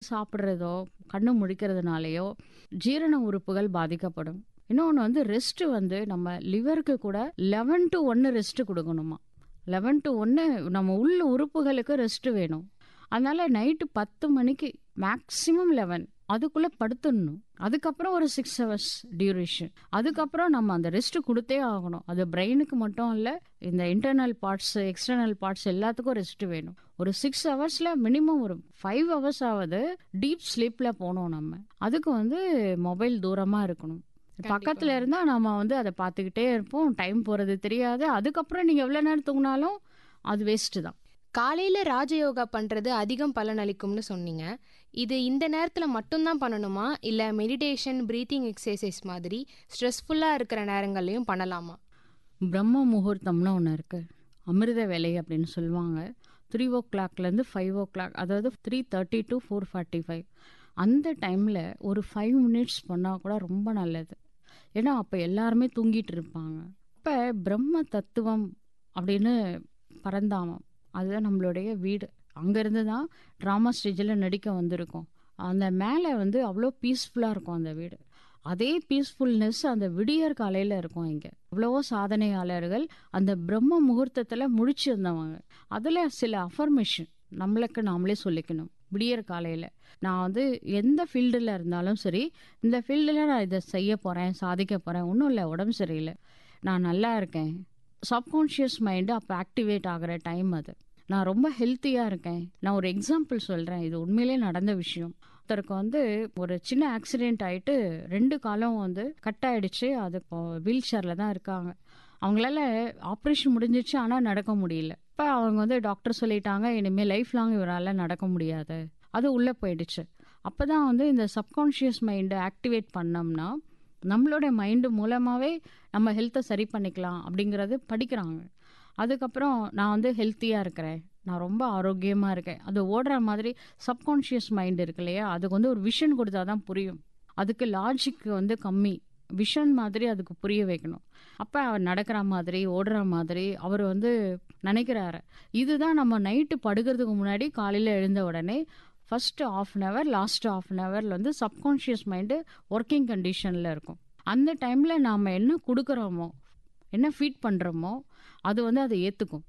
சாப்பிட்றதோ கண்ணு முழிக்கிறதுனாலையோ ஜீரண உறுப்புகள் பாதிக்கப்படும் இன்னொன்று வந்து ரெஸ்ட் வந்து நம்ம லிவருக்கு கூட லெவன் டு ஒன்று ரெஸ்ட் கொடுக்கணுமா லெவன் டு ஒன்று நம்ம உள்ள உறுப்புகளுக்கு ரெஸ்ட் வேணும் அதனால நைட்டு பத்து மணிக்கு மேக்ஸிமம் லெவன் அதுக்குள்ளே படுத்துடணும் அதுக்கப்புறம் ஒரு சிக்ஸ் ஹவர்ஸ் டியூரேஷன் அதுக்கப்புறம் நம்ம அந்த ரெஸ்ட் கொடுத்தே ஆகணும் அது பிரெயினுக்கு மட்டும் இல்லை இந்த இன்டர்னல் பார்ட்ஸ் எக்ஸ்டர்னல் பார்ட்ஸ் எல்லாத்துக்கும் ரெஸ்ட் வேணும் ஒரு சிக்ஸ் ஹவர்ஸில் மினிமம் ஒரு ஃபைவ் ஹவர்ஸ் ஆகுது டீப் ஸ்லீப்பில் போகணும் நம்ம அதுக்கு வந்து மொபைல் தூரமாக இருக்கணும் பக்கத்தில் இருந்தால் நம்ம வந்து அதை பார்த்துக்கிட்டே இருப்போம் டைம் போகிறது தெரியாது அதுக்கப்புறம் நீங்கள் எவ்வளோ நேரம் தூங்கினாலும் அது வேஸ்ட்டு தான் காலையில ராஜயோகா பண்றது அதிகம் பலனளிக்கும்னு சொன்னீங்க இது இந்த நேரத்துல மட்டும்தான் பண்ணணுமா இல்ல மெடிடேஷன் பிரீத்திங் எக்ஸசைஸ் மாதிரி ஸ்ட்ரெஸ்ஃபுல்லா இருக்கிற நேரங்கள்லயும் பண்ணலாமா பிரம்ம முகூர்த்தம்னு ஒன்று இருக்கு அமிர்த வேலை அப்படின்னு சொல்லுவாங்க த்ரீ ஓ கிளாக்லேருந்து ஃபைவ் ஓ கிளாக் அதாவது three thirty to four forty five அந்த டைமில் ஒரு ஃபைவ் மினிட்ஸ் பண்ணால் கூட ரொம்ப நல்லது ஏன்னா அப்போ எல்லாருமே தூங்கிட்டு இருப்பாங்க இப்போ பிரம்ம தத்துவம் அப்படின்னு பரந்தாமம் அதுதான் நம்மளுடைய வீடு அங்கேருந்து தான் ட்ராமா ஸ்டேஜில் நடிக்க வந்திருக்கோம் அந்த மேலே வந்து அவ்வளோ பீஸ்ஃபுல்லாக இருக்கும் அந்த வீடு அதே பீஸ்ஃபுல்னஸ் அந்த விடியற் காலையில் இருக்கும் இங்கே எவ்வளவோ சாதனையாளர்கள் அந்த பிரம்ம முகூர்த்தத்தில் முடிச்சு வந்தவங்க அதில் சில அஃபர்மேஷன் நம்மளுக்கு நாமளே சொல்லிக்கணும் விடியற் காலையில் நான் வந்து எந்த ஃபீல்டில் இருந்தாலும் சரி இந்த ஃபீல்டில் நான் இதை செய்ய போகிறேன் சாதிக்க போகிறேன் ஒன்றும் இல்லை உடம்பு சரியில்லை நான் நல்லா இருக்கேன் சப்கான்ஷியஸ் மைண்டு அப்போ ஆக்டிவேட் ஆகிற டைம் அது நான் ரொம்ப ஹெல்த்தியாக இருக்கேன் நான் ஒரு எக்ஸாம்பிள் சொல்கிறேன் இது உண்மையிலே நடந்த விஷயம் ஒருத்தருக்கு வந்து ஒரு சின்ன ஆக்சிடென்ட் ஆயிட்டு ரெண்டு காலம் வந்து கட் ஆயிடுச்சு அது இப்போ வீல் சேரில் தான் இருக்காங்க அவங்களால ஆப்ரேஷன் முடிஞ்சிச்சு ஆனால் நடக்க முடியல இப்போ அவங்க வந்து டாக்டர் சொல்லிட்டாங்க இனிமேல் லைஃப் லாங் இவரால் நடக்க முடியாது அது உள்ளே போயிடுச்சு அப்போ தான் வந்து இந்த சப்கான்ஷியஸ் மைண்டை ஆக்டிவேட் பண்ணோம்னா நம்மளோட மைண்டு மூலமாகவே நம்ம ஹெல்த்தை சரி பண்ணிக்கலாம் அப்படிங்கிறது படிக்கிறாங்க அதுக்கப்புறம் நான் வந்து ஹெல்த்தியாக இருக்கிறேன் நான் ரொம்ப ஆரோக்கியமாக இருக்கேன் அது ஓடுற மாதிரி சப்கான்ஷியஸ் மைண்ட் இருக்கு இல்லையா அதுக்கு வந்து ஒரு விஷன் கொடுத்தா தான் புரியும் அதுக்கு லாஜிக் வந்து கம்மி விஷன் மாதிரி அதுக்கு புரிய வைக்கணும் அப்போ அவர் நடக்கிற மாதிரி ஓடுற மாதிரி அவர் வந்து நினைக்கிறாரு இதுதான் நம்ம நைட்டு படுக்கிறதுக்கு முன்னாடி காலையில் எழுந்த உடனே first half an hour last half an ஹவரில் வந்து சப்கான்ஷியஸ் மைண்டு ஒர்க்கிங் கண்டிஷனில் இருக்கும் அந்த டைமில் நாம் என்ன கொடுக்குறோமோ என்ன ஃபீட் பண்ணுறோமோ அது வந்து அதை ஏற்றுக்கும்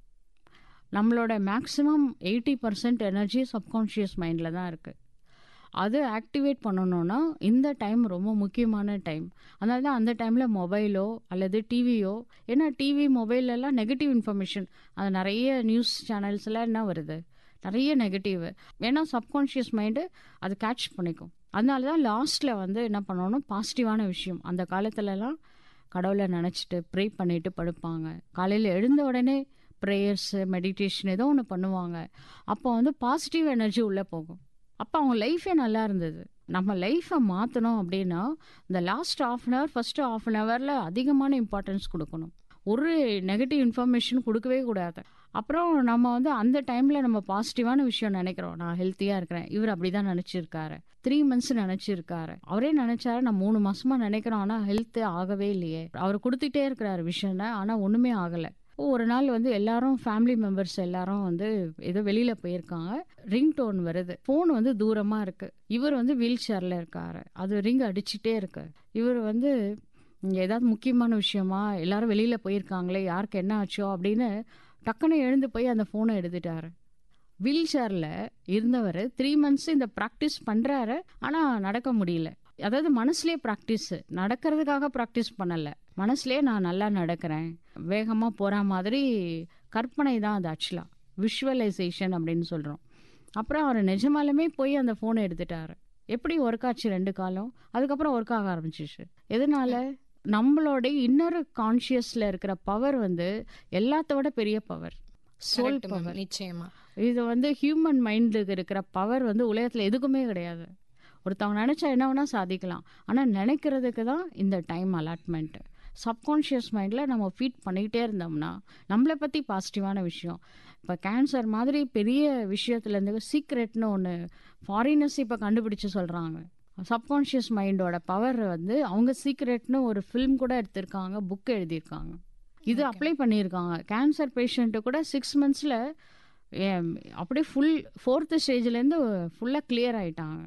நம்மளோட maximum eighty percent energy subconscious மைண்டில் தான் இருக்குது அது ஆக்டிவேட் பண்ணணும்னா இந்த டைம் ரொம்ப முக்கியமான டைம் அதனால தான் அந்த டைமில் மொபைலோ அல்லது டிவியோ ஏன்னா டிவி மொபைலெல்லாம் நெகட்டிவ் இன்ஃபர்மேஷன் அது நிறைய நியூஸ் சேனல்ஸ்லாம் என்ன வருது நிறைய நெகட்டிவ் ஏன்னா சப்கான்ஷியஸ் மைண்டு அது கேட்ச் பண்ணிக்கும் அதனால தான் லாஸ்ட்டில் வந்து என்ன பண்ணணும் பாசிட்டிவான விஷயம் அந்த காலத்துலலாம் கடவுளை நினச்சிட்டு ப்ரே பண்ணிட்டு படுப்பாங்க காலையில் எழுந்த உடனே ப்ரேயர்ஸு மெடிடேஷன் ஏதோ ஒன்று பண்ணுவாங்க அப்போ வந்து பாசிட்டிவ் எனர்ஜி உள்ளே போகும் அப்போ அவங்க லைஃபே நல்லா இருந்தது நம்ம லைஃப்பை மாற்றணும் அப்படின்னா இந்த last half an hour first half an ஹவரில் அதிகமான இம்பார்ட்டன்ஸ் கொடுக்கணும் ஒரு நெகட்டிவ் இன்ஃபர்மேஷன் கொடுக்கவே கூடாது அப்புறம் நம்ம வந்து அந்த டைமில் நம்ம பாசிட்டிவான விஷயம் நினைக்கிறோம் நான் ஹெல்த்தியாக இருக்கிறேன் இவர் அப்படி தான் நினச்சிருக்காரு த்ரீ மந்த்ஸ் நினச்சிருக்காரு அவரே நினச்சாரு நான் மூணு மாசமாக நினைக்கிறோம் ஆனால் ஹெல்த்து ஆகவே இல்லையே அவர் கொடுத்துட்டே இருக்கிறாரு விஷயம் ஆனால் ஒன்றுமே ஆகலை ஒரு நாள் வந்து எல்லாரும் ஃபேமிலி மெம்பர்ஸ் எல்லாரும் வந்து ஏதோ வெளியில போயிருக்காங்க ரிங் டோன் வருது ஃபோன் வந்து தூரமா இருக்கு இவர் வந்து வீல் சேர்ல இருக்காரு அது ரிங் அடிச்சுட்டே இருக்கு இவர் வந்து ஏதாவது முக்கியமான விஷயமா எல்லாரும் வெளியில போயிருக்காங்களே யாருக்கு என்ன ஆச்சோ அப்படின்னு டக்குன்னு எழுந்து போய் அந்த ஃபோனை எடுத்துட்டாரு வீல் சேரில் இருந்தவர் த்ரீ மந்த்ஸ் இந்த ப்ராக்டிஸ் பண்ணுறாரு ஆனால் நடக்க முடியல அதாவது மனசுலேயே ப்ராக்டிஸ் நடக்கிறதுக்காக ப்ராக்டிஸ் பண்ணலை மனசுலேயே நான் நல்லா நடக்கிறேன் வேகமாக போகிற மாதிரி கற்பனை தான் அது ஆக்சுவலாக விஷுவலைசேஷன் அப்படின்னு சொல்கிறோம் அப்புறம் அவர் நிஜமாலுமே போய் அந்த ஃபோனை எடுத்துட்டாரு எப்படி ஒர்க் ஆச்சு ரெண்டு காலம் அதுக்கப்புறம் ஒர்க் ஆக ஆரம்பிச்சிச்சு எதனால நம்மளோட இன்னர் கான்சியஸ்ல இருக்கிற பவர் வந்து எல்லாத்தோட பெரிய power soul Correct, ma'am. Power நிச்சயமா இது வந்து ஹியூமன் மைண்டுக்கு இருக்கிற பவர் வந்து உலகத்தில் எதுக்குமே கிடையாது ஒருத்தவங்க நினச்சா என்ன வேணால் சாதிக்கலாம் ஆனால் நினைக்கிறதுக்கு தான் இந்த டைம் அலாட்மெண்ட்டு சப்கான்ஷியஸ் மைண்டில் நம்ம ஃபீட் பண்ணிக்கிட்டே இருந்தோம்னா நம்மளை பற்றி பாசிட்டிவான விஷயம் இப்போ கேன்சர் மாதிரி பெரிய விஷயத்துலேருந்து சீக்ரெட்னு ஒன்று ஃபாரினர்ஸ் இப்போ கண்டுபிடிச்சு சொல்கிறாங்க சப்கான்ஷியஸ் மைண்டோட பவர் வந்து அவங்க சீக்ரெட்னு ஒரு ஃபிலிம் கூட எடுத்திருக்காங்க புக் எழுதியிருக்காங்க இது அப்ளை பண்ணியிருக்காங்க கேன்சர் பேஷண்ட்டு கூட சிக்ஸ் மந்த்ஸில் அப்படியே ஃபுல் ஃபோர்த்து ஸ்டேஜ்லேருந்து ஃபுல்லாக கிளியர் ஆயிட்டாங்க